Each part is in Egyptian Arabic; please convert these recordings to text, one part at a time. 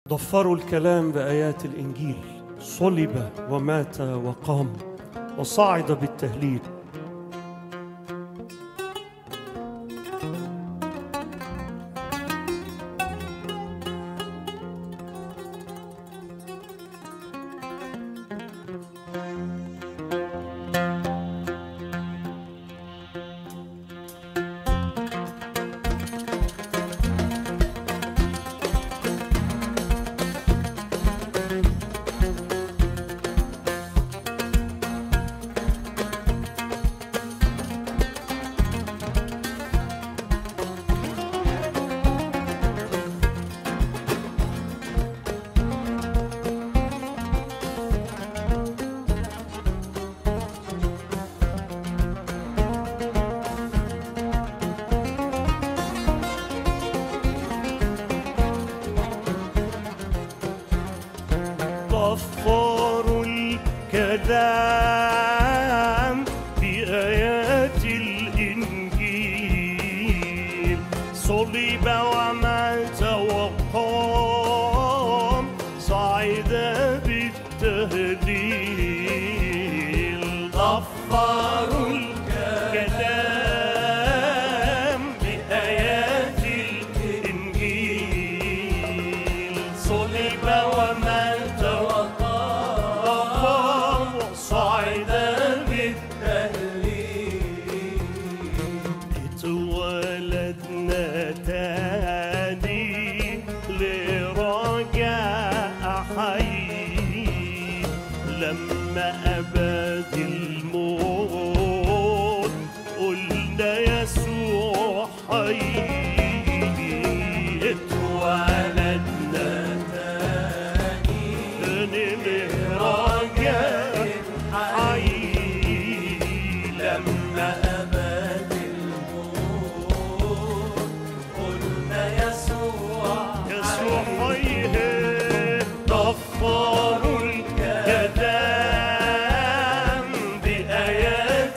ضفروا الكلام بآيات الإنجيل صلب ومات وقام وصعد بالتهليل ضفروا الكلام بآيات الإنجيل صلب ومات وقام صعد بالتهليل ضفروا الكلام بآيات الإنجيل صلب ومات وقام وصعد بالتهليل اتولدنا تاني لرجاء حي لما أباد الموت قلنا يسوع حي اتولدنا تاني لرجاء حي لما أباد يسوع حيه ضفروا الكلام بآيات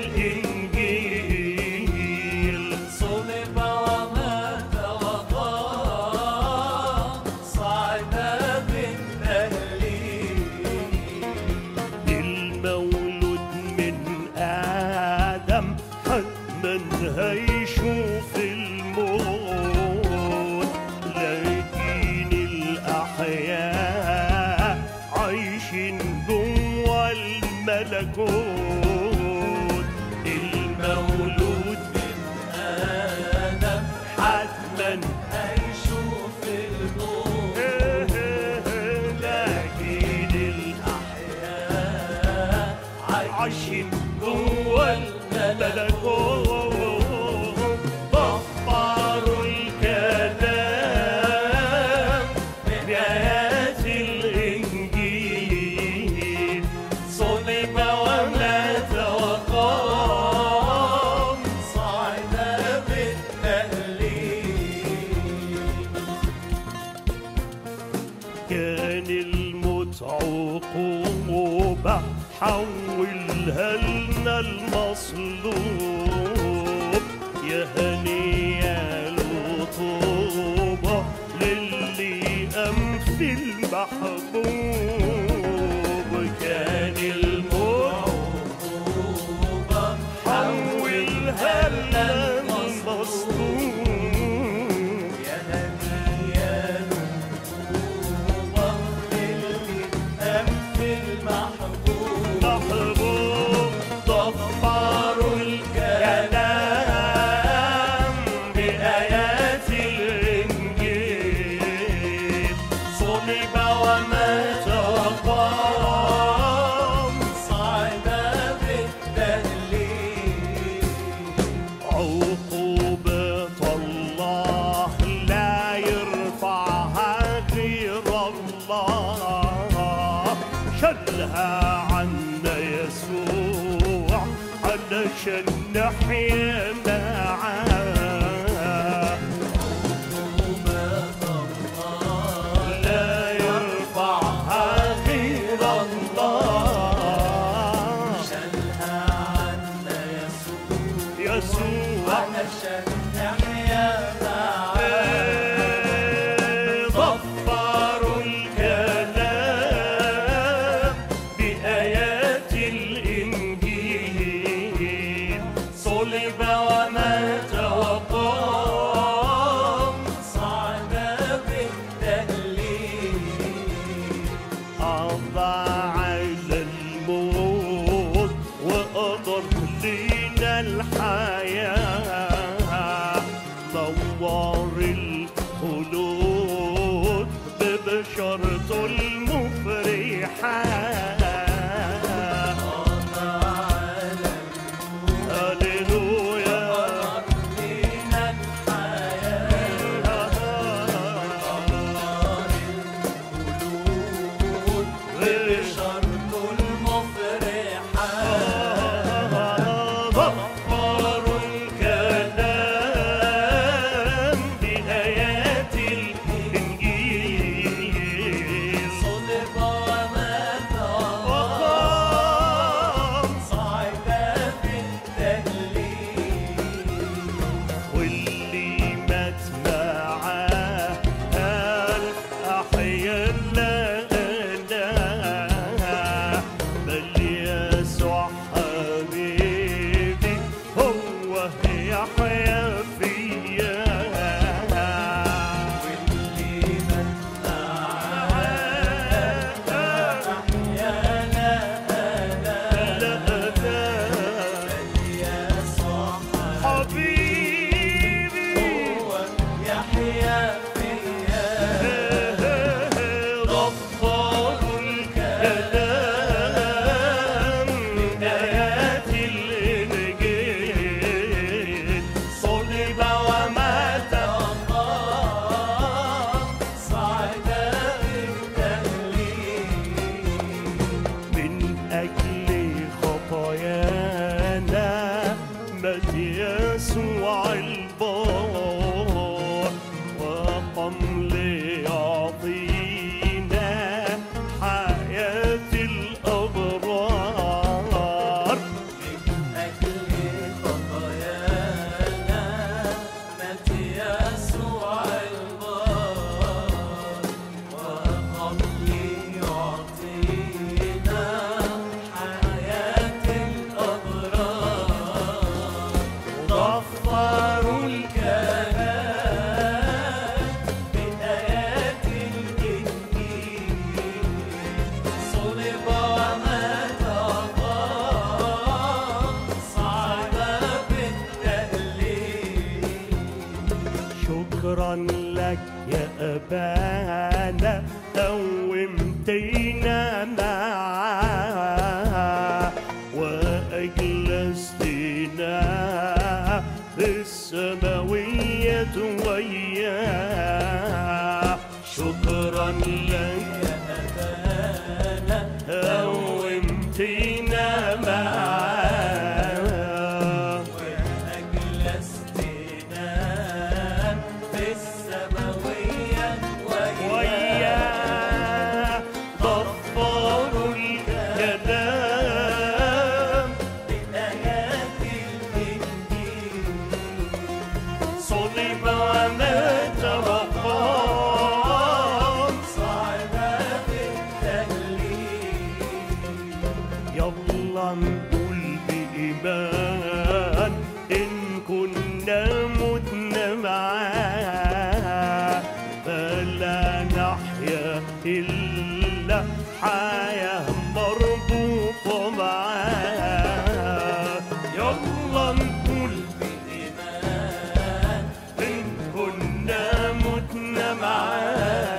الإنجيل صلب ومات وقام صعد بالتهليل المولود من آدم حتما هيشوف الموت لكن الأحياء عايشين جوا الملكوت المولود من آدم حتما هيشوف الموت لكن الأحياء عايشين جوا الملكوت ضفروا الكلام بآيات الإنجيل صلب ومات وقام صعد بالتهليل كان الموت عقوبة حولها لنا المصلوب يا هنيا الطوبة للي قام في المحبوب كان الموت عقوبة حولها لنا المصلوب يا هنيا العقوبة للي قام في المحبوب محبوب ضفروا الكلام بآيات الإنجيل صلب ومات وقام صعد بالتهليل عقوبة الله لا يرفعها غير الله شلها عنا يسوع علشان نحيا معاه لا يرفعها غير الله شلها عنا يسوع يسوع علشان نحيا معاه ضفر بشرت المفرحة هللويا ظفر الكلام بآيات الإنجيل وقام واللي مات معاه ألف أحيا لا بل يسوع حبيبي هو يحيا فيا حبيبي ضفر الكلام من آيات الإنجيل صلب ومات من أجل خطايانا مات يسوع البار وقم ليعطينا حياة الأبرار ضفر الكلام بآيات الإنجيل صلب ومات وقام صعد بالتهليل شكرا لك يا أبانا قومتينا معاه وأجلستنا في السماوية وياه شكرا لك قومتينا معاه أجلستنا في السماوية وإياه وياه ضفر الكلام بآيات الإنجيل صلب ومات وقام صعد بالتهليل يلا نقول بإيمان إن كنا متنا معاه فلا نحيا إلا حياة مربوطة معاه يلا نقول بإيمان إن كنا متنا معاه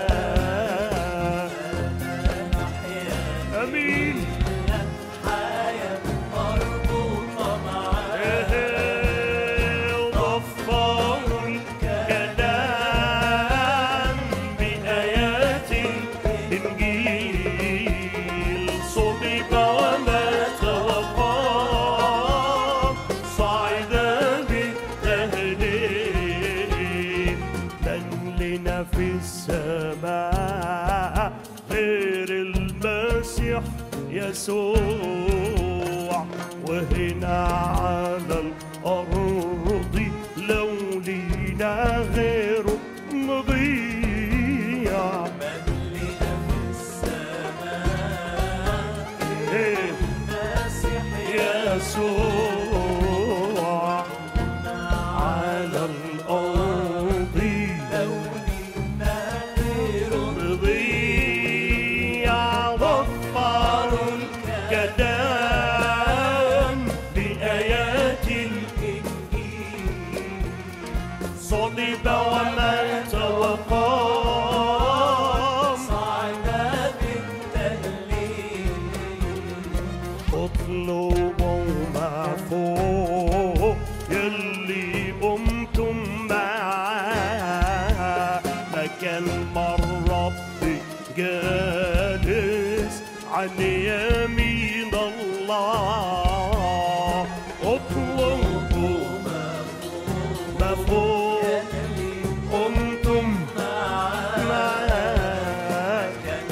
نحيا أمين حياة مربوطة معاه ضفر الكلام بآيات الإنجيل صلب ومات وقام صعد بالتهليل من لنا في السماء غير المسيح يسوع وهنا على الأرض لو لينا غيره نضيع من لنا في السماء إيه المسيح يسوع على الأرض لو لنا غير رضيع ضفر الكلام بآيات جالس عن يمين الله اطلبوا ما فوق قمتم معاه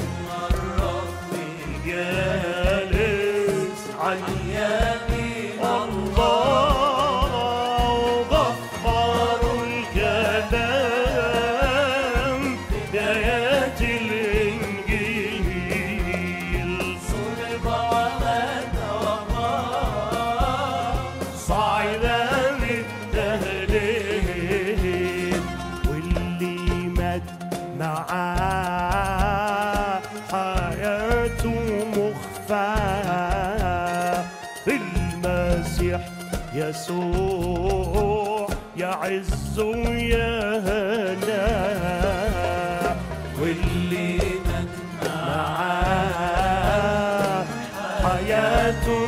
جالس عن يمين الله غفار الكلام بآيات الإنجيل صلب ومات وقام صعدا للتهليل واللي مات معاه حياته مخفاة بالمسيح يسوع يعز ويهنا واللي معاه حياته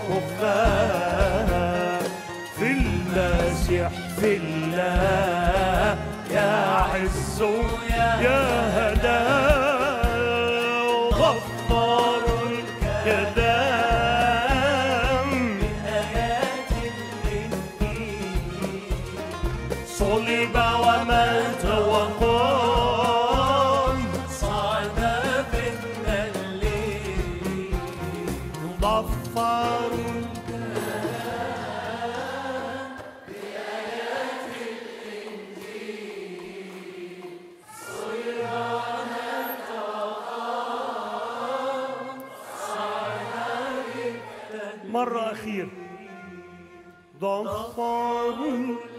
مخفاة في المسيح في الله يعز يا هدى غفار الكلام آيات الإنجيل صلب ومات وقام صعد في الليل غفار مرة أخيرة غفار